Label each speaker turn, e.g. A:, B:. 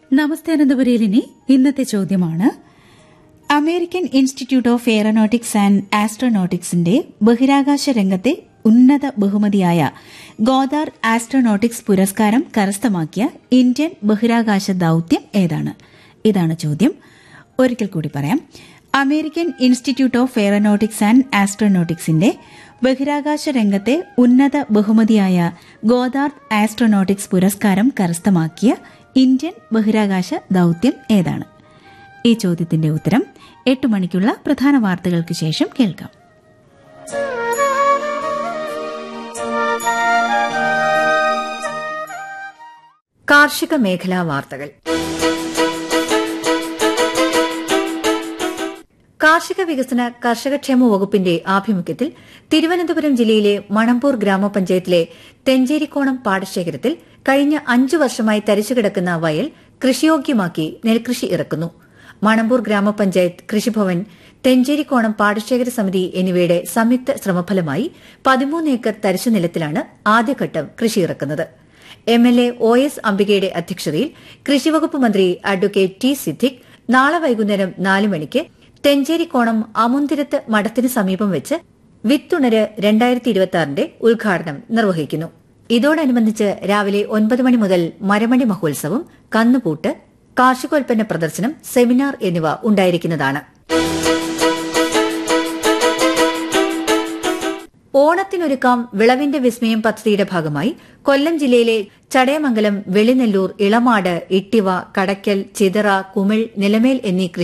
A: നമസ്തേ അനന്തപുരയിലിനി ഇന്നത്തെ ചോദ്യമാണ് American Institute of Aeronautics and ആസ്ട്രോനോട്ടിക്സിന്റെ ബഹിരാകാശ രംഗത്തെ ഉന്നത ബഹുമതിയായ ഗോദാർ ആസ്ട്രോനോട്ടിക്സ് പുരസ്കാരം കരസ്ഥമാക്കിയ ഇന്ത്യൻ ബഹിരാകാശ ദൌത്യം ഏതാണ് ഇതാണ് ചോദ്യം ഒരിക്കൽ കൂടി പറയാം American Institute of Aeronautics and ആസ്ട്രോനോട്ടിക്സിന്റെ ബഹിരാകാശ രംഗത്തെ ഉന്നത ബഹുമതിയായ ഗോദാർ ആസ്ട്രോനോട്ടിക്സ് പുരസ്കാരം കരസ്ഥമാക്കിയ ഇന്ത്യൻ ബഹിരാകാശ ദൌത്യം ഏതാണ് ഈ ചോദ്യത്തിന്റെ ഉത്തരം എട്ട് മണിക്കുള്ള പ്രധാന വാർത്തകൾക്ക് ശേഷം കേൾക്കാം
B: കാർഷിക മേഖലാ വാർത്തകൾ കാർഷിക വികസന കർഷകക്ഷേമ വകുപ്പിന്റെ ആഭിമുഖ്യത്തിൽ തിരുവനന്തപുരം ജില്ലയിലെ മണമ്പൂർ ഗ്രാമപഞ്ചായത്തിലെ തെഞ്ചേരിക്കോണം പാടശേഖരത്തിൽ കഴിഞ്ഞ അഞ്ചു വർഷമായി തരിച്ചുകിടക്കുന്ന വയൽ കൃഷിയോഗ്യമാക്കി നെൽകൃഷി ഇറക്കുന്നു മണമ്പൂർ ഗ്രാമപഞ്ചായത്ത് കൃഷിഭവൻ തെഞ്ചേരിക്കോണം പാടശേഖര സമിതി എന്നിവയുടെ സംയുക്ത ശ്രമഫലമായി പതിമൂന്ന് ഏക്കർ തരിശു നിലത്തിലാണ് ആദ്യഘട്ടം കൃഷിയിറക്കുന്നത് M L A O S അംബികയുടെ അധ്യക്ഷതയിൽ കൃഷിവകുപ്പ് മന്ത്രി അഡ്വക്കേറ്റ് ടി സിദ്ദിഖ് നാളെ വൈകുന്നേരം നാല് മണിക്ക് തെഞ്ചേരിക്കോണം അമുന്തിരത്ത് മഠത്തിന് സമീപം വെച്ച് വിത്തുണര് രണ്ടായിരത്തി ഇരുപത്തിയാറിന്റെ ഉദ്ഘാടനം നിർവഹിക്കുന്നു ഇതോടനുബന്ധിച്ച് രാവിലെ ഒൻപത് മണി മുതൽ മരമണി മഹോത്സവം കന്നുപൂട്ട് കാർഷികോൽപ്പന്ന പ്രദർശനം സെമിനാർ എന്നിവ ഉണ്ടായിരിക്കുന്നതാണ് ഓണത്തിനൊരുക്കാം വിളവിന്റെ വിസ്മയം പദ്ധതിയുടെ ഭാഗമായി കൊല്ലം ജില്ലയിലെ ചടയമംഗലം വെളിനെല്ലൂർ ഇളമാട് ഇട്ടിവ കടയ്ക്കൽ ചിതറ കുമിൾ നിലമേൽ എന്നീ